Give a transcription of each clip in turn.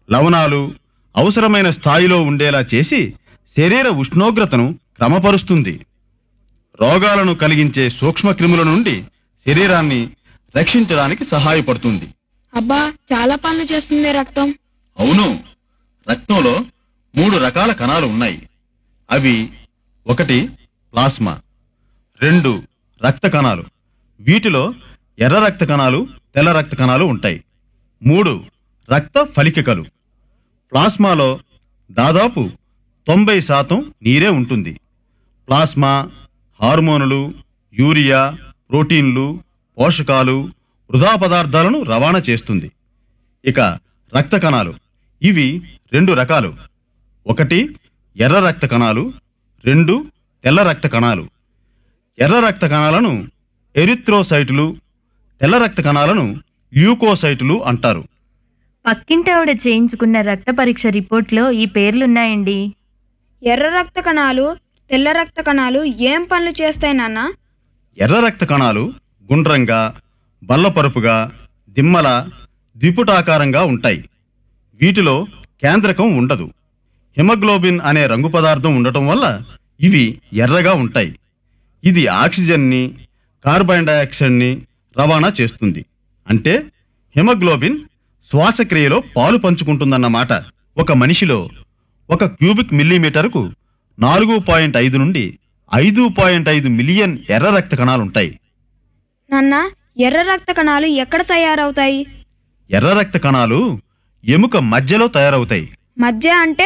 లవణాలు అవసరమైన స్థాయిలో ఉండేలా చేసి శరీర ఉష్ణోగ్రతను క్రమపరుస్తుంది రోగాలను కలిగించే సూక్ష్మక్రిముల నుండి శరీరాన్ని రక్షించడానికి సహాయపడుతుంది అబ్బా చాలా పనులు చేస్తుంది రక్తం అవును రక్తంలో మూడు రకాల కణాలు ఉన్నాయి అవి ఒకటి ప్లాస్మా రెండు రక్త కణాలు వీటిలో ఎర్ర రక్త కణాలు తెల్ల రక్త కణాలు ఉంటాయి మూడు రక్త ఫలికలు ప్లాస్మాలో దాదాపు తొంభై శాతం నీరే ఉంటుంది ప్లాస్మా హార్మోనులు యూరియా ప్రోటీన్లు పోషకాలు వృధా పదార్థాలను రవాణా చేస్తుంది ఇక రక్త కణాలు ఇవి రెండు రకాలు ఒకటి ఎర్ర రక్త కణాలు రెండు తెల్ల రక్త కణాలు ఎర్ర రక్త కణాలను ఎరిత్రోసైటులు తెల్ల రక్త కణాలను ల్యూకోసైటులు అంటారు పక్కింటి ఆవిడ చేయించుకున్న రక్త పరీక్ష రిపోర్ట్లో ఈ పేర్లున్నాయండి ఎర్ర రక్త కణాలు తెల్ల రక్త కణాలు ఏం పనులు చేస్తాయి నాన్న ఎర్ర రక్త కణాలు గుండ్రంగా బల్లపరుపుగా దిమ్మల ద్విపుటాకారంగా ఉంటాయి వీటిలో కేంద్రకం ఉండదు హిమగ్లోబిన్ అనే రంగు పదార్థం ఉండటం వల్ల ఇవి ఎర్రగా ఉంటాయి ఇది ఆక్సిజన్ని కార్బన్ డయాక్సైడ్ని రవాణా చేస్తుంది అంటే హిమగ్లోబిన్ శ్వాసక్రియలో పాలు పంచుకుంటుందన్నమాట ఒక మనిషిలో ఒక క్యూబిక్ మిల్లీమీటర్కు నాలుగు పాయింట్ ఐదు నుండి ఐదు పాయింట్ ఐదు మిలియన్ ఎర్ర రక్త కణాలుంటాయి నాన్న ఎర్ర రక్త కణాలు ఎక్కడ తయారవుతాయి ఎర్ర రక్త కణాలు ఎముక మధ్యలో తయారవుతాయి మధ్య అంటే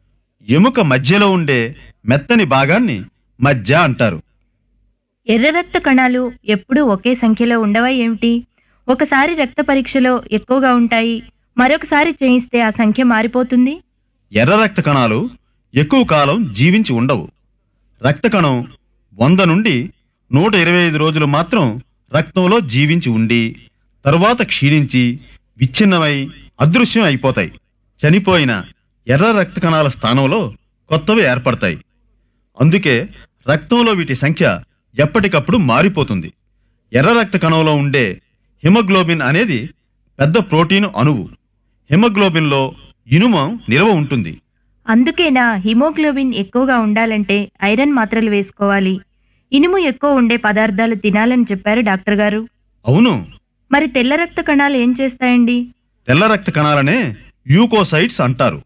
ఎముక మధ్యలో ఉండే మెత్తని భాగాన్ని మధ్య అంటారు ఎర్ర రక్త కణాలు ఎప్పుడూ ఒకే సంఖ్యలో ఉండవా ఏమిటి ఒకసారి రక్త పరీక్షలో ఎక్కువగా ఉంటాయి మరొకసారి చేయిస్తే ఆ సంఖ్య మారిపోతుంది ఎర్ర రక్త కణాలు ఎక్కువ కాలం జీవించి ఉండవు రక్త కణం వంద నుండి నూట ఇరవై ఐదు రోజులు మాత్రం రక్తంలో జీవించి ఉండి తరువాత క్షీణించి విచ్ఛిన్నమై అదృశ్యం అయిపోతాయి చనిపోయిన ఎర్ర రక్త కణాల స్థానంలో కొత్తవి ఏర్పడతాయి అందుకే రక్తంలో వీటి సంఖ్య ఎప్పటికప్పుడు మారిపోతుంది ఎర్ర రక్త కణంలో ఉండే హిమోగ్లోబిన్ అనేది పెద్ద ప్రోటీన్ అణువు హిమోగ్లోబిన్లో ఇనుమ నిల్వ ఉంటుంది అందుకేనా హిమోగ్లోబిన్ ఎక్కువగా ఉండాలంటే ఐరన్ మాత్రలు వేసుకోవాలి ఇనుము ఎక్కువ ఉండే పదార్థాలు తినాలని చెప్పారు డాక్టర్ గారు అవును మరి తెల్ల రక్త కణాలు ఏం చేస్తాయండి తెల్ల రక్త కణాలనే ల్యూకోసైట్స్ అంటారు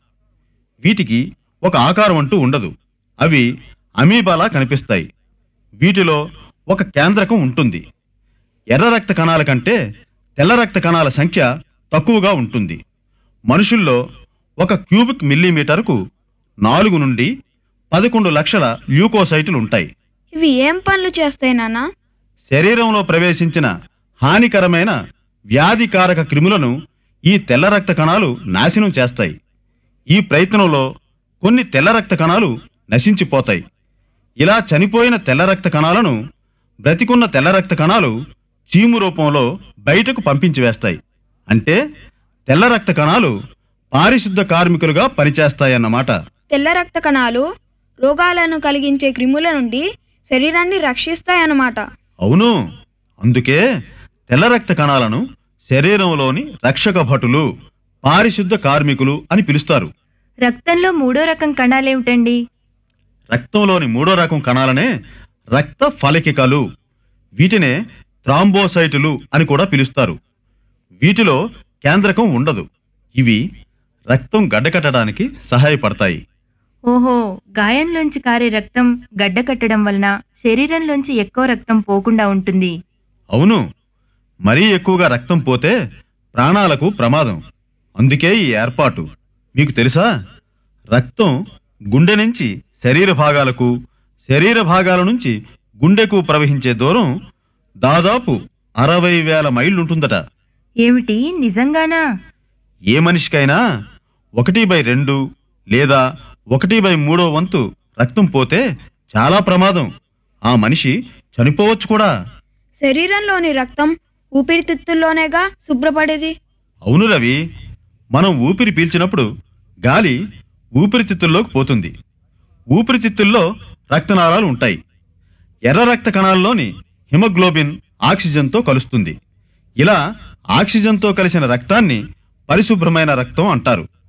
వీటికి ఒక ఆకారం అంటూ ఉండదు అవి అమీబాలా కనిపిస్తాయి వీటిలో ఒక కేంద్రకం ఉంటుంది ఎర్ర రక్త కణాల కంటే తెల్ల రక్త కణాల సంఖ్య తక్కువగా ఉంటుంది మనుషుల్లో ఒక క్యూబిక్ మిల్లీమీటర్కు నాలుగు నుండి పదకొండు లక్షల ల్యూకోసైట్లు ఉంటాయి ఇవి ఏం పనులు చేస్తాయి నాన్న శరీరంలో ప్రవేశించిన హానికరమైన వ్యాధికారక క్రిములను ఈ తెల్ల రక్త కణాలు నాశనం చేస్తాయి ఈ ప్రయత్నంలో కొన్ని తెల్ల రక్త కణాలు నశించిపోతాయి ఇలా చనిపోయిన తెల్ల రక్త కణాలను బ్రతికున్న తెల్ల రక్త కణాలు చీము రూపంలో బయటకు పంపించి వేస్తాయి అంటే తెల్ల రక్త కణాలు పారిశుద్ధ కార్మికులుగా పనిచేస్తాయన్నమాట తెల్ల రక్త కణాలు రోగాలను కలిగించే క్రిముల నుండి శరీరాన్ని రక్షిస్తాయన్నమాట అవును అందుకే తెల్ల రక్త కణాలను శరీరంలోని రక్షక భటులు పారిశుద్ధ కార్మికులు అని పిలుస్తారు రక్తంలో మూడో రకం కణాలేమిటండి రక్తంలోని మూడో రకం కణాలనే రక్త ఫలకికలు వీటినే థ్రాంబోసైటులు అని కూడా పిలుస్తారు వీటిలో కేంద్రకం ఉండదు ఇవి రక్తం గడ్డకట్టడానికి సహాయపడతాయి ఓహో గాయంలోంచి కారే రక్తం గడ్డ కట్టడం వలన శరీరంలోంచి ఎక్కువ రక్తం పోకుండా ఉంటుంది అవును మరీ ఎక్కువగా రక్తం పోతే ప్రాణాలకు ప్రమాదం అందుకే ఈ ఏర్పాటు మీకు తెలుసా రక్తం గుండె నుంచి శరీర భాగాలకు శరీర భాగాల నుంచి గుండెకు ప్రవహించే దూరం దాదాపు అరవై వేల మైళ్ళుంటుందట ఏమిటి నిజంగానా ఏ మనిషికైనా ఒకటి బై రెండు లేదా ఒకటి బై మూడో వంతు రక్తం పోతే చాలా ప్రమాదం ఆ మనిషి చనిపోవచ్చు కూడా శరీరంలోని రక్తం ఊపిరితిత్తుల్లోనేగా శుభ్రపడేది అవును రవి మనం ఊపిరి పీల్చినప్పుడు గాలి ఊపిరితిత్తుల్లోకి పోతుంది ఊపిరితిత్తుల్లో రక్తనాళాలు ఉంటాయి ఎర్ర రక్త కణాల్లోని హిమోగ్లోబిన్ ఆక్సిజన్తో కలుస్తుంది ఇలా ఆక్సిజన్తో కలిసిన రక్తాన్ని పరిశుభ్రమైన రక్తం అంటారు